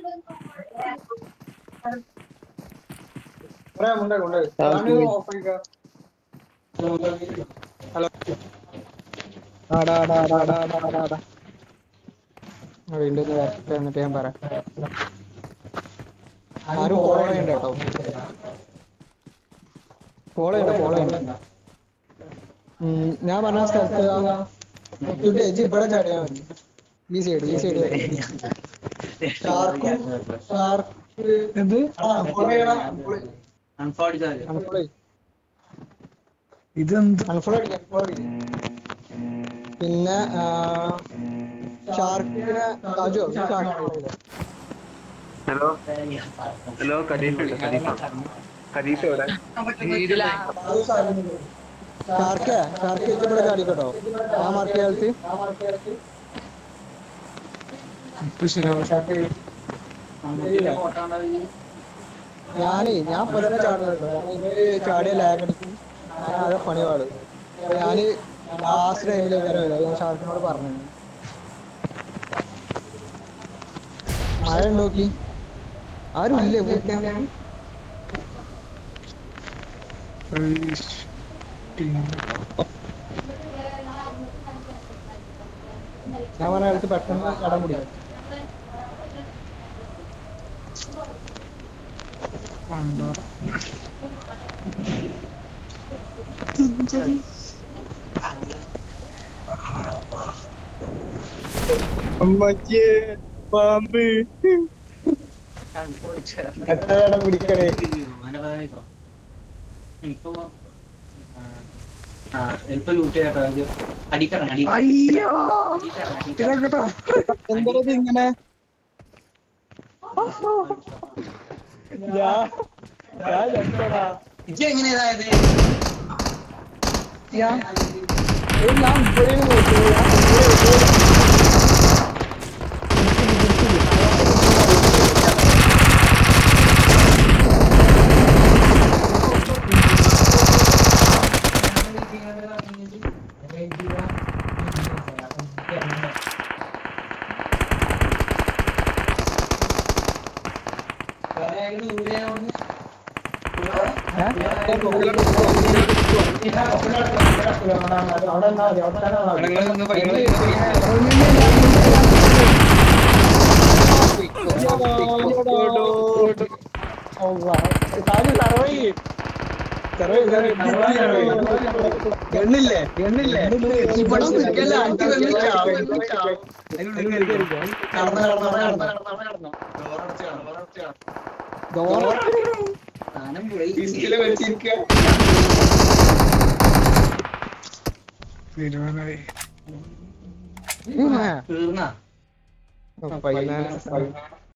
ആടാ ആടാ ആടാ ആടാ ആടാ ആടാ ആടാ ആ വീണ്ടും ഒന്ന് വരട്ടെ എന്നിട്ട് ഞാൻ പറയാം ആരും ഫോളോ ചെയ്യണ്ട കേട്ടോ ഫോളോ ചെയ്യണ്ട ഫോളോ ചെയ്യണ്ട ഉം, ഞാൻ പറഞ്ഞ സ്ഥലത്ത് എജ് ഇവിടെ ചാടിയാ മതി ഈ സൈഡ് ഈ സൈഡ് ഷാർക്ക് ഷാർക്ക് എന്ത് അൺഫോളോ ഇതെന്ത് അൺഫോളോ അടിക്കാം unfollow അടിക്കാം. പിന്നെ ഷാർക്കിനെ രാജു ഷാർക്ക് ഹലോ ഹലോ കദീഫ് ഉണ്ട് കദീഫ് കദീഫ് എവിടെ ഷാർക്ക് ഷാർക്ക് ഇവിടെ ചാടിക്കട്ടോ ആ മാർക്ക് കാലത്ത് ഇപ്പൊ ശരിയാവും ഞാനേ ഞാൻ പൊതുവെ ചാടുന്നുണ്ട് ഇവര് ചാടിയ ലാഗ് അടിക്കും ഞാൻ ആകെ പണി പാടും അപ്പൊ ഞാന് ലാസ്റ്റ് ടൈമിൽ വരെ ഞാൻ ഷാർക്കിനോട് പറഞ്ഞു മഴ നോക്കി ആരും ഇല്ലേ വീട്ടിൽ ഞാൻ പറഞ്ഞ അടുത്ത് പെട്ടെന്ന് കടം പിടിക്കും അമ്മച്ചേ പാമ്പ് എത്ര കടം പിടിക്കണേ അയ്യോ ഇതാക്കട്ടോ എന്താ ഇങ്ങനെ ഞാൻ ഞാൻ ചത്തോടാ. ഞാൻ ഏയ് ഞാൻ ഇവിടെ നോക്കി ഞാൻ ഇവിടെ അവിടെ നിന്നാ മതി, അവിടെ തന്നെ നിന്നാ മതി. അള്ളാ. താന് സർവൈവ് ചെയ്യ്. Survive, survive. എണ്ണില്ലേ എണ്ണില്ലേ ഇവിടെ നിൽക്കല്ല അഞ്ച് കൊല്ലം ചാവും. കടന്ന് കടന്ന് കടന്ന് കടന്ന് കടന്ന് ഡോർ തീരുമാനമായി തീർന്ന